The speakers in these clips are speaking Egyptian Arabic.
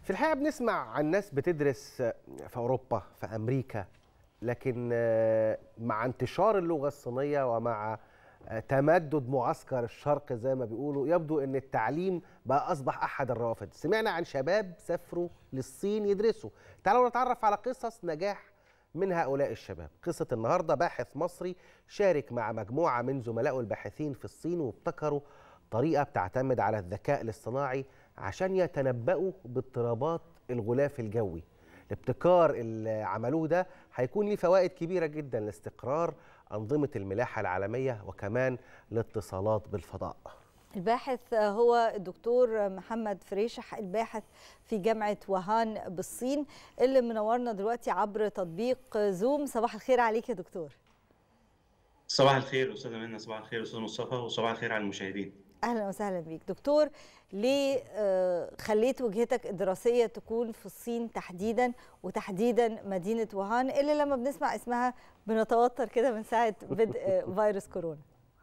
في الحقيقه بنسمع عن ناس بتدرس في اوروبا في امريكا لكن مع انتشار اللغه الصينيه ومع تمدد معسكر الشرق زي ما بيقولوا يبدو ان التعليم بقى اصبح احد الروافد سمعنا عن شباب سافروا للصين يدرسوا تعالوا نتعرف على قصص نجاح من هؤلاء الشباب قصة النهاردة باحث مصري شارك مع مجموعة من زملائه الباحثين في الصين وابتكروا طريقة بتعتمد على الذكاء الاصطناعي عشان يتنبأوا باضطرابات الغلاف الجوي الابتكار اللي عملوه ده هيكون ليه فوائد كبيرة جدا لاستقرار أنظمة الملاحة العالمية وكمان الاتصالات بالفضاء الباحث هو الدكتور محمد فريشح الباحث في جامعة وهان بالصين اللي منورنا دلوقتي عبر تطبيق زوم صباح الخير عليك يا دكتور صباح الخير أستاذة منى صباح الخير أستاذ مصطفى وصباح الخير على المشاهدين اهلا وسهلا بيك دكتور ليه خليت وجهتك الدراسيه تكون في الصين تحديدا وتحديدا مدينه ووهان اللي لما بنسمع اسمها بنتوتر كده من ساعه بدء فيروس كورونا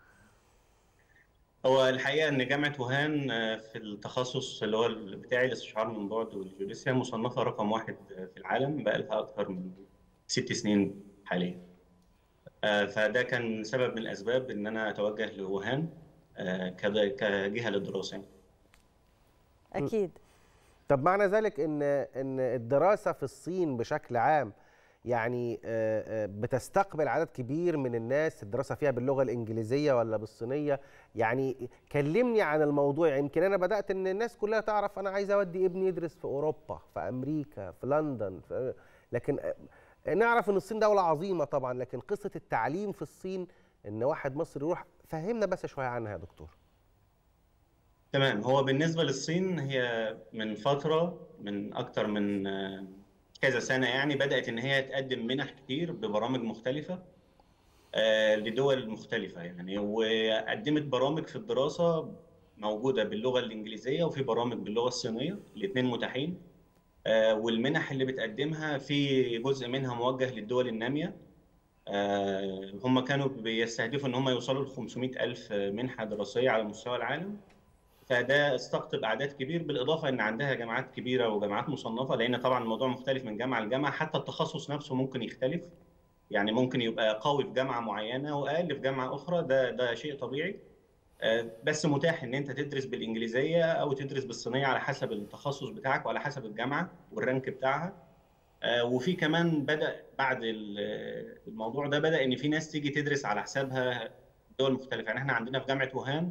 هو الحقيقه ان جامعه ووهان في التخصص اللي هو بتاعي الاستشعار من بعد والجيولوجيا مصنفه رقم واحد في العالم بقى لها اكثر من ست سنين حاليا فده كان سبب من الاسباب ان انا اتوجه لووهان كجهه للدراسه اكيد طب معنى ذلك ان ان الدراسه في الصين بشكل عام يعني بتستقبل عدد كبير من الناس الدراسه فيها باللغه الانجليزيه ولا بالصينيه يعني كلمني عن الموضوع يمكن انا بدات ان الناس كلها تعرف انا عايز اودي ابني يدرس في اوروبا في امريكا في لندن في لكن نعرف ان الصين دوله عظيمه طبعا لكن قصه التعليم في الصين ان واحد مصري يروح فهمنا بس شويه عنها يا دكتور تمام هو بالنسبه للصين هي من فتره من اكتر من كذا سنه يعني بدات ان هي تقدم منح كتير ببرامج مختلفه لدول مختلفه يعني وقدمت برامج في الدراسه موجوده باللغه الانجليزيه وفي برامج باللغه الصينيه الاثنين متاحين والمنح اللي بتقدمها في جزء منها موجه للدول الناميه هم كانوا بيستهدفوا ان هم يوصلوا ل 500 الف منحه دراسيه على مستوى العالم فده استقطب اعداد كبير بالاضافه ان عندها جامعات كبيره وجامعات مصنفه لان طبعا الموضوع مختلف من جامعه لجامعه حتى التخصص نفسه ممكن يختلف يعني ممكن يبقى قوي في جامعه معينه واقل في جامعه اخرى ده ده شيء طبيعي بس متاح ان انت تدرس بالانجليزيه او تدرس بالصينيه على حسب التخصص بتاعك وعلى حسب الجامعه والرانك بتاعها وفي كمان بدا بعد الموضوع ده بدا ان في ناس تيجي تدرس على حسابها دول مختلفه يعني احنا عندنا في جامعه ووهان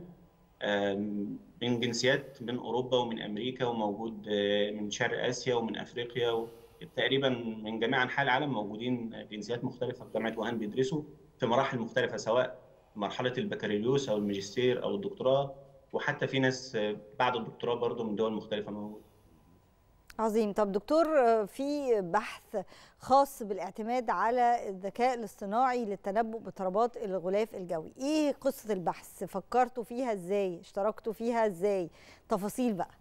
من جنسيات من اوروبا ومن امريكا وموجود من شرق اسيا ومن افريقيا تقريبا من جميع انحاء العالم موجودين جنسيات مختلفه في جامعه ووهان بيدرسوا في مراحل مختلفه سواء مرحله البكالوريوس او الماجستير او الدكتوراه وحتى في ناس بعد الدكتوراه برضه من دول مختلفه موجوده عظيم طب دكتور في بحث خاص بالاعتماد على الذكاء الاصطناعي للتنبؤ باضطرابات الغلاف الجوي ايه قصه البحث فكرتوا فيها ازاي اشتركتوا فيها ازاي تفاصيل بقى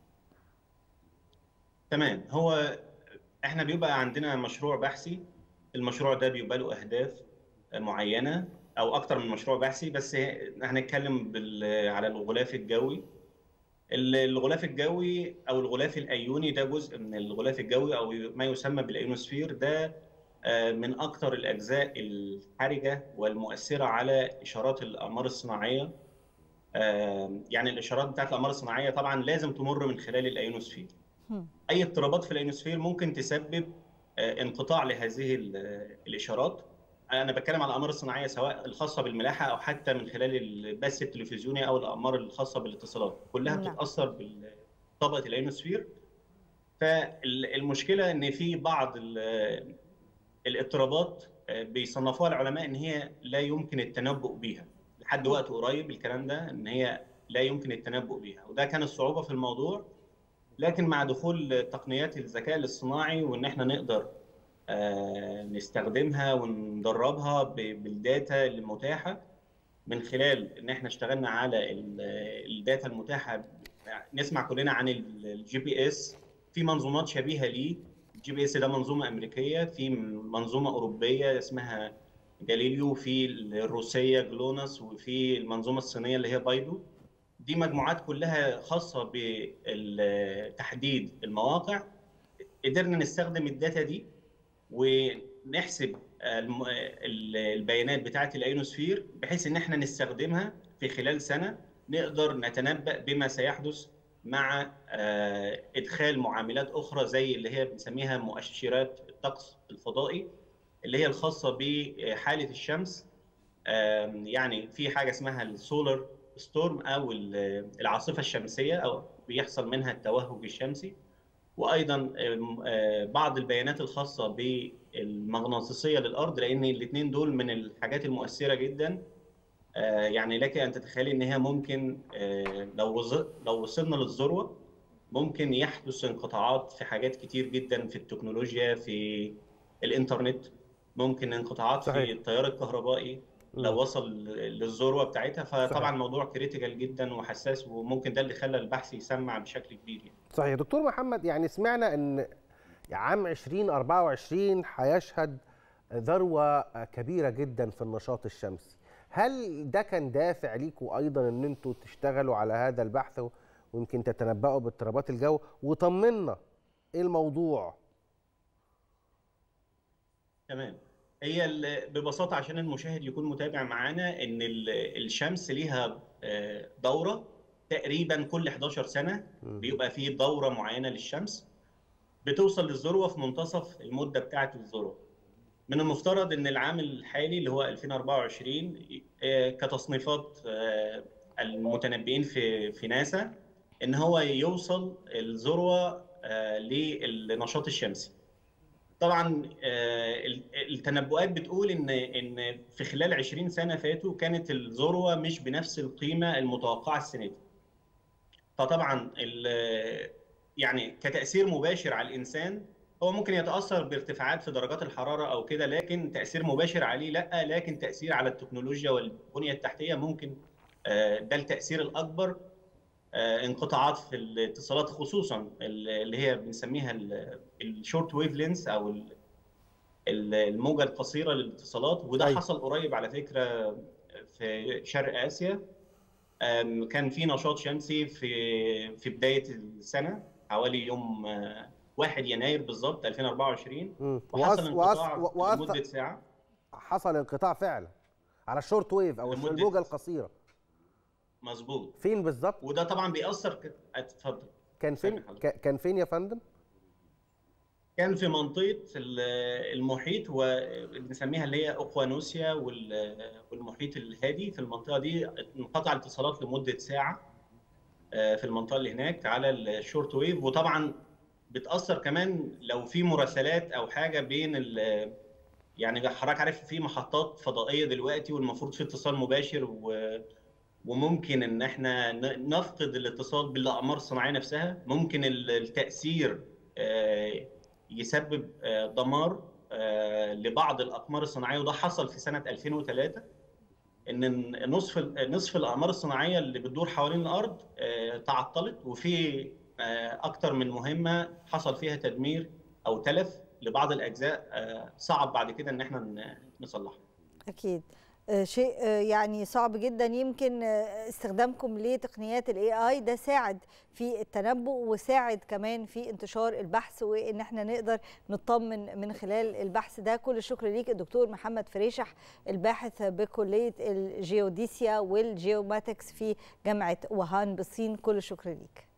تمام هو احنا بيبقى عندنا مشروع بحثي المشروع ده بيبقى له اهداف معينه او اكتر من مشروع بحثي بس هنتكلم على الغلاف الجوي الغلاف الجوي او الغلاف الايوني ده جزء من الغلاف الجوي او ما يسمى بالايونوسفير ده من اكثر الاجزاء الحرجه والمؤثره على اشارات الاقمار الصناعيه يعني الاشارات بتاعت الاقمار الصناعيه طبعا لازم تمر من خلال الايونوسفير اي اضطرابات في الايونوسفير ممكن تسبب انقطاع لهذه الاشارات انا بتكلم على الاقمار الصناعيه سواء الخاصه بالملاحه او حتى من خلال البث التلفزيوني او الاقمار الخاصه بالاتصالات كلها نعم. بتتاثر بطبقه الايونوسفير فالمشكله ان في بعض الاضطرابات بيصنفوها العلماء ان هي لا يمكن التنبؤ بيها لحد وقت قريب الكلام ده ان هي لا يمكن التنبؤ بيها وده كان الصعوبه في الموضوع لكن مع دخول تقنيات الذكاء الاصطناعي وان احنا نقدر نستخدمها وندربها بالداتا المتاحه من خلال ان احنا اشتغلنا على الداتا المتاحه نسمع كلنا عن الجي بي اس في منظومات شبيهه ليه الجي بي اس ده منظومه امريكيه في منظومه اوروبيه اسمها جاليليو في الروسيه جلوناس وفي المنظومه الصينيه اللي هي بايدو دي مجموعات كلها خاصه بتحديد المواقع قدرنا نستخدم الداتا دي ونحسب الم- ال- البيانات بتاعه الايونوسفير بحيث ان احنا نستخدمها في خلال سنه نقدر نتنبأ بما سيحدث مع آه، ادخال معاملات اخرى زي اللي هي بنسميها مؤشرات الطقس الفضائي اللي هي الخاصه بحاله الشمس آم، يعني في حاجه اسمها السولار ستورم او ال- العاصفه الشمسيه او بيحصل منها التوهج الشمسي وايضا آم، آه، بعض البيانات الخاصه بالمغناطيسيه للارض لان الاثنين دول من الحاجات المؤثره جدا آه، يعني لك ان تتخيلي ان هي ممكن آه، لو وز- لو وصلنا للذروه ممكن يحدث انقطاعات في حاجات كتير جدا في التكنولوجيا في الانترنت ممكن انقطاعات صحيح. في التيار الكهربائي لو مم. وصل للذروه بتاعتها فطبعا صحيح. الموضوع كريتيكال جدا وحساس وممكن ده اللي خلى البحث يسمع بشكل كبير يعني. صحيح دكتور محمد يعني سمعنا ان عام 2024 هيشهد ذروه كبيره جدا في النشاط الشمسي هل ده كان دافع ليكوا ايضا ان انتوا تشتغلوا على هذا البحث ويمكن تتنبأوا باضطرابات الجو وطمنا ايه الموضوع تمام هي ال- ببساطة عشان المشاهد يكون متابع معانا إن ال- الشمس ليها آه، دورة تقريبا كل 11 سنة مم. بيبقى فيه دورة معينة للشمس بتوصل للذروة في منتصف المدة بتاعة الذروة من المفترض إن العام الحالي اللي هو 2024 آه، كتصنيفات آه، المتنبئين في في ناسا إن هو يوصل الذروة آه، للنشاط الشمسي طبعا آه، ال- التنبؤات بتقول ان ان في خلال 20 سنه فاتوا كانت الذروه مش بنفس القيمه المتوقعه السنه دي. فطبعا ال- يعني كتاثير مباشر على الانسان هو ممكن يتاثر بارتفاعات في درجات الحراره او كده لكن تاثير مباشر عليه لا لكن تاثير على التكنولوجيا والبنيه التحتيه ممكن آه، ده التاثير الاكبر آه، انقطاعات في الاتصالات خصوصا اللي هي بنسميها الشورت ويف لينس او ال- ال- الموجه القصيره للاتصالات وده أيوة. حصل قريب على فكره في شرق اسيا آم، كان في نشاط شمسي في في بدايه السنه حوالي يوم آه، 1 يناير بالظبط 2024 مم. وحصل وأث- انقطاع وأث- وأث- لمده ساعه حصل انقطاع فعلا على الشورت ويف او لمدة- الموجه القصيره مظبوط فين بالظبط وده طبعا بيأثر ك... اتفضل كان فين سامح حضرتك. كا- كان فين يا فندم كان في منطقة ال- المحيط وبنسميها اللي هي أوقيانوسيا وال- والمحيط الهادي في المنطقة دي انقطع الاتصالات لمدة ساعة آه، في المنطقة اللي هناك على الشورت ويف وطبعا بتأثر كمان لو في مراسلات أو حاجة بين ال- يعني حضرتك عارف في محطات فضائية دلوقتي والمفروض في اتصال مباشر و وممكن ان احنا ن- نفقد الاتصال بالاقمار الصناعيه نفسها ممكن ال- التاثير آه، يسبب آه، دمار آه، لبعض الاقمار الصناعيه وده حصل في سنه 2003 ان نصف ال- نصف الاقمار الصناعيه اللي بتدور حوالين الارض آه، تعطلت وفي آه، اكتر من مهمه حصل فيها تدمير او تلف لبعض الاجزاء آه، صعب بعد كده ان احنا ن- نصلحها اكيد آه، شيء آه، يعني صعب جدا يمكن آه، استخدامكم لتقنيات الاي اي ده ساعد في التنبؤ وساعد كمان في انتشار البحث وان احنا نقدر نطمن من خلال البحث ده كل الشكر ليك الدكتور محمد فريشح الباحث بكليه الجيوديسيا والجيوماتكس في جامعه وهان بالصين كل الشكر ليك